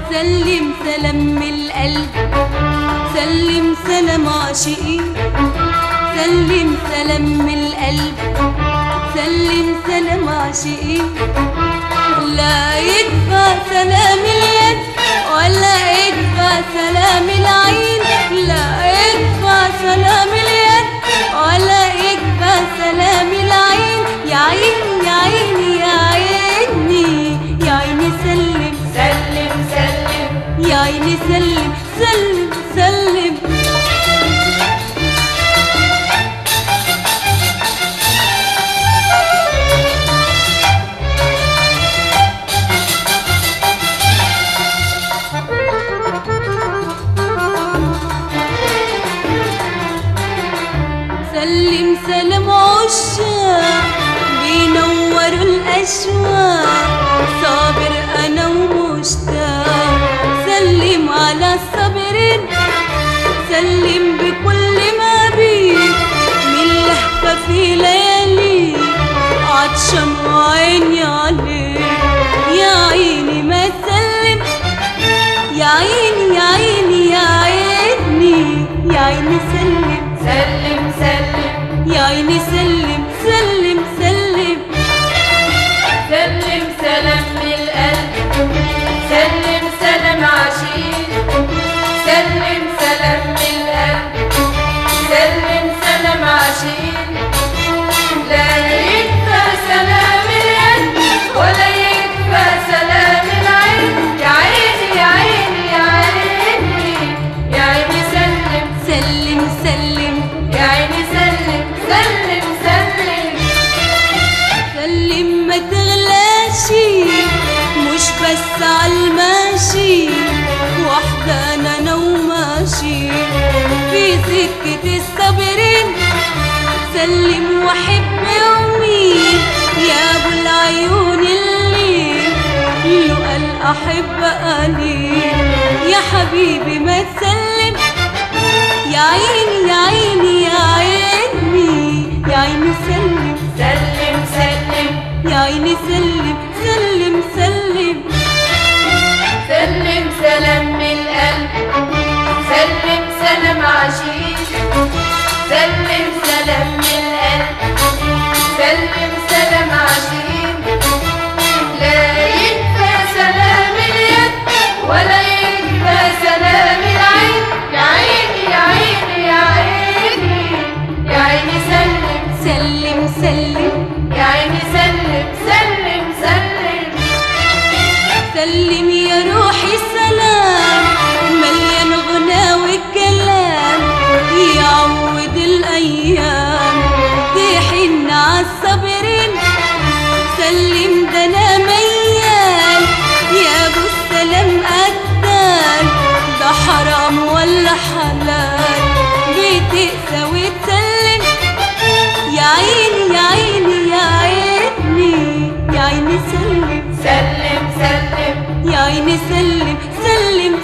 سلم سلام من القلب سلم سلام عاشقين سلم سلام من القلب سلم سلام عاشقين لا يدفع سلام اليد ولا يدفع سلام العين لا يدفع سلام اليد ولا يدفع سلام العين يا عيني يا عيني يا عيني يا عيني سلم سلم سلم يا عيني سلم سلم سلم سلم سلام عشاق بينوروا الأشواق صابر أنا ومشتاق سلم على الصابرين سلم بكل ما بيك من لهفة في ليالي عطشان وعيني عليك يا عيني ما تسلم يا عيني يا عيني يا عيني يا عيني سلم سلم سلم يا عيني سلم سلم سلم سلم سلام من القلب سلم سلام عاشقين سلم سلام من القلب سلم سلام عاشقين لا يكفى سلام اليد ولا يكفى سلام العين يا عيني يا عيني يا عيني يا عيني سلم سلم سلم يا عيني سلم سلم سلم سلم ما تغلاش مش بس عالماشي وحدة انا وماشي في سكة الصابرين سلم وحب يومي يا ابو العيون اللي له قال احب قليل يا حبيبي ما تسلم يا عيني يا عيني يا عيني يا عيني سلم سلم سلم يا عيني سلم سلم سلم سلم سلام من القلب سلم سلام عشيق سلم سلام من القلب سلم سلام عشيق لا يكفى سلام اليد ولا يكفى سلام العين يا عيني يا عيني يا عيني يا عيني سلم سلم سلم يا عيني سلم سلم سلم سلم يا روحي السلام مليان غنى والكلام يعود الايام تحن عالصابرين سلم ده انا ميال يا ابو السلام قتال ده حرام ولا حلال بتقسى وتسلم يا عيني يا عيني يا عيني يا عيني سلم سلم سلم يا عيني سلم سلم